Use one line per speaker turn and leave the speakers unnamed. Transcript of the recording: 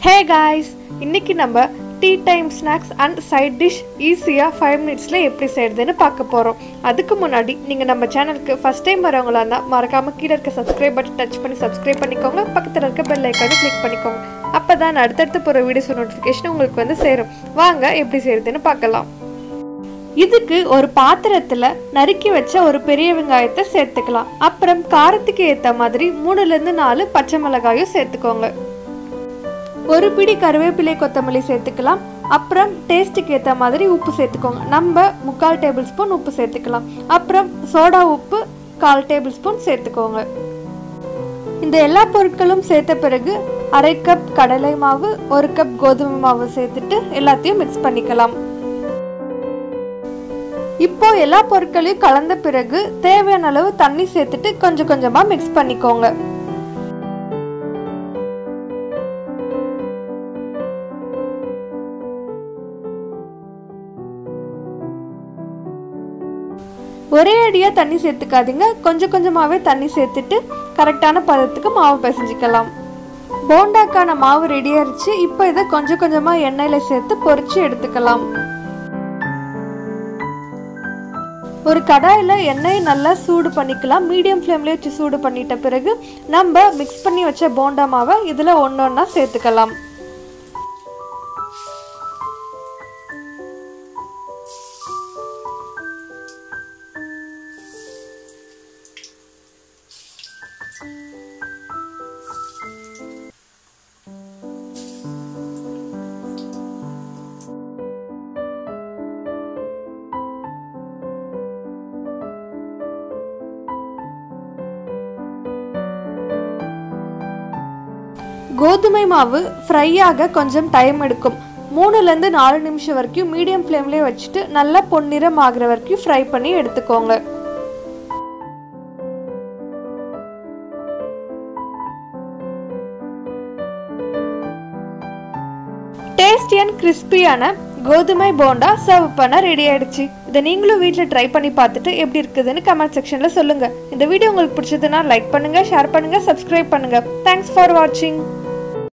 ஹே guys இன்னைக்கு நம்ம tea time snacks and side dish ஈஸியாக ஃபைவ் மினிட்ஸில் எப்படி செய்கிறதுன்னு பார்க்க போகிறோம் அதுக்கு முன்னாடி நீங்கள் நம்ம சேனலுக்கு ஃபஸ்ட் டைம் வரவங்களா இருந்தால் மறக்காமல் கீழே இருக்க சப்ஸ்கிரைப் பட்டன் டச் பண்ணி சப்ஸ்கிரைப் பண்ணிக்கோங்க பக்கத்தில் இருக்க பெல் ஐக்கானு கிளிக் பண்ணிக்கோங்க அப்போ தான் அடுத்தடுத்து போகிற வீடியோஸ் நோட்டிஃபிகேஷன் உங்களுக்கு வந்து சேரும் வாங்க எப்படி செய்கிறதுன்னு பார்க்கலாம் இதுக்கு ஒரு பாத்திரத்தில் நறுக்கி வச்ச ஒரு பெரிய வெங்காயத்தை சேர்த்துக்கலாம் அப்புறம் காரத்துக்கு ஏற்ற மாதிரி மூணுலேருந்து நாலு பச்சை மிளகாயும் சேர்த்துக்கோங்க ஒரு பிடி கருவேப்பிலை கொத்தமல்லி சேர்த்துக்கலாம் அப்புறம் டேஸ்ட்டுக்கு ஏற்ற மாதிரி உப்பு சேர்த்துக்கோங்க நம்ம முக்கால் டேபிள் ஸ்பூன் உப்பு சேர்த்துக்கலாம் அப்புறம் சோடா உப்பு கால் டேபிள் ஸ்பூன் சேர்த்துக்கோங்க இந்த எல்லா பொருட்களும் சேர்த்த பிறகு அரை கப் கடலை மாவு ஒரு கப் கோதுமை மாவு சேர்த்துட்டு எல்லாத்தையும் மிக்ஸ் பண்ணிக்கலாம் இப்போ எல்லா பொருட்களையும் கலந்த பிறகு தேவையான அளவு தண்ணி சேர்த்துட்டு கொஞ்சம் கொஞ்சமா மிக்ஸ் பண்ணிக்கோங்க ஒரே அடியா தண்ணி சேர்த்துக்காதீங்க கொஞ்சம் கொஞ்சமாவே தண்ணி சேர்த்துட்டு கரெக்டான பதத்துக்கு மாவு பிசைஞ்சிக்கலாம் போண்டாக்கான மாவு ரெடி ஆயிடுச்சு இப்போ இதை கொஞ்சம் கொஞ்சமா எண்ணெயில சேர்த்து பொரிச்சு எடுத்துக்கலாம் ஒரு கடாயில் எண்ணெயை நல்லா சூடு பண்ணிக்கலாம் மீடியம் ஃப்ளேம்லேயே வச்சு சூடு பண்ணிட்ட பிறகு நம்ம மிக்ஸ் பண்ணி வச்ச போண்டா மாவை இதில் ஒன்று ஒன்றா சேர்த்துக்கலாம் கோதுமை மாவு ஃப்ரை ஆக கொஞ்சம் டைம் எடுக்கும் மூணுலேருந்து நாலு நிமிஷம் வரைக்கும் மீடியம் ஃப்ளேம்லேயே வச்சுட்டு நல்லா பொன்னிறம் ஆகிற வரைக்கும் ஃப்ரை பண்ணி எடுத்துக்கோங்க டேஸ்டி அண்ட் கிறிஸ்பியான கோதுமை போண்டா சர்வ் பண்ண ரெடி ஆயிடுச்சு இதை நீங்களும் வீட்டில் ட்ரை பண்ணி பார்த்துட்டு எப்படி இருக்குதுன்னு கமெண்ட் செக்ஷனில் சொல்லுங்கள் இந்த வீடியோ உங்களுக்கு பிடிச்சதுன்னா லைக் பண்ணுங்கள் ஷேர் பண்ணுங்கள் சப்ஸ்கிரைப் பண்ணுங்கள் தேங்க்ஸ் ஃபார் வாட்சிங்